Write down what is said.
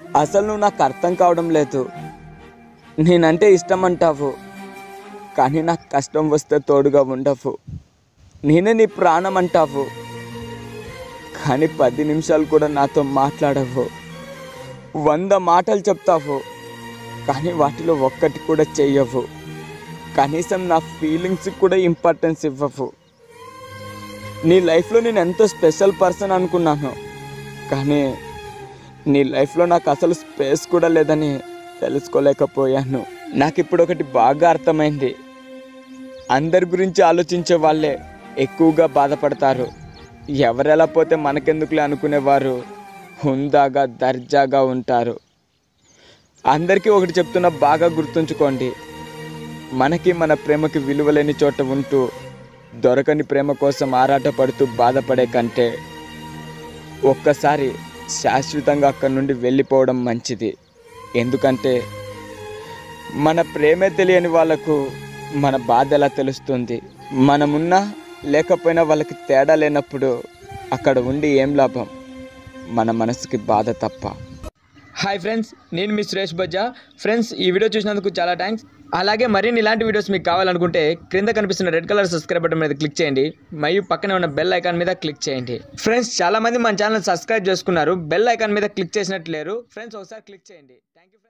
అసలు నువ్వు నాకు అర్థం కావడం లేదు నేనంటే ఇష్టం అంటావు కానీ నాకు కష్టం వస్తే తోడుగా ఉండవు నేనే నీ ప్రాణం అంటావు కానీ పది నిమిషాలు కూడా నాతో మాట్లాడవు వంద మాటలు చెప్తావు కానీ వాటిలో ఒక్కటి కూడా చెయ్యవు కనీసం నా ఫీలింగ్స్ కూడా ఇంపార్టెన్స్ ఇవ్వవు నీ లైఫ్లో నేను ఎంతో స్పెషల్ పర్సన్ అనుకున్నాను కానీ నీ లైఫ్లో నాకు అసలు స్పేస్ కూడా లేదని తెలుసుకోలేకపోయాను నాకు ఇప్పుడు ఒకటి బాగా అర్థమైంది అందరి గురించి ఆలోచించే వాళ్ళే ఎక్కువగా బాధపడతారు ఎవరెలా పోతే మనకెందుకులే అనుకునేవారు హుందాగా దర్జాగా ఉంటారు అందరికీ ఒకటి చెప్తున్నా బాగా గుర్తుంచుకోండి మనకి మన ప్రేమకి విలువలేని చోట ఉంటూ దొరకని ప్రేమ కోసం ఆరాటపడుతూ బాధపడే కంటే ఒక్కసారి శాశ్వతంగా అక్కడి నుండి వెళ్ళిపోవడం మంచిది ఎందుకంటే మన ప్రేమే తెలియని వాళ్ళకు మన బాధ ఎలా తెలుస్తుంది మనమున్నా లేకపోయినా వాళ్ళకి తేడా లేనప్పుడు అక్కడ ఉండి ఏం లాభం మన మనసుకి బాధ తప్ప హాయ్ ఫ్రెండ్స్ నేను మీ సురేష్ బజ్జా ఫ్రెండ్స్ ఈ వీడియో చూసినందుకు చాలా థ్యాంక్స్ అలాగే మరిన్ని ఇలాంటి వీడియోస్ మీకు కావాలనుకుంటే క్రింద కనిపిస్తున్న రెడ్ కలర్ సబ్స్క్రైబ్ బటన్ మీద క్లిక్ చేయండి మరియు పక్కనే ఉన్న బెల్ ఐకాన్ మీద క్లిక్ చేయండి ఫ్రెండ్స్ చాలా మంది మన ఛానల్ సబ్స్క్రైబ్ చేసుకున్నారు బెల్ ఐకాన్ మీద క్లిక్ చేసినట్టు లేరు ఫ్రెండ్స్ ఒకసారి క్లిక్ చేయండి థ్యాంక్ యూ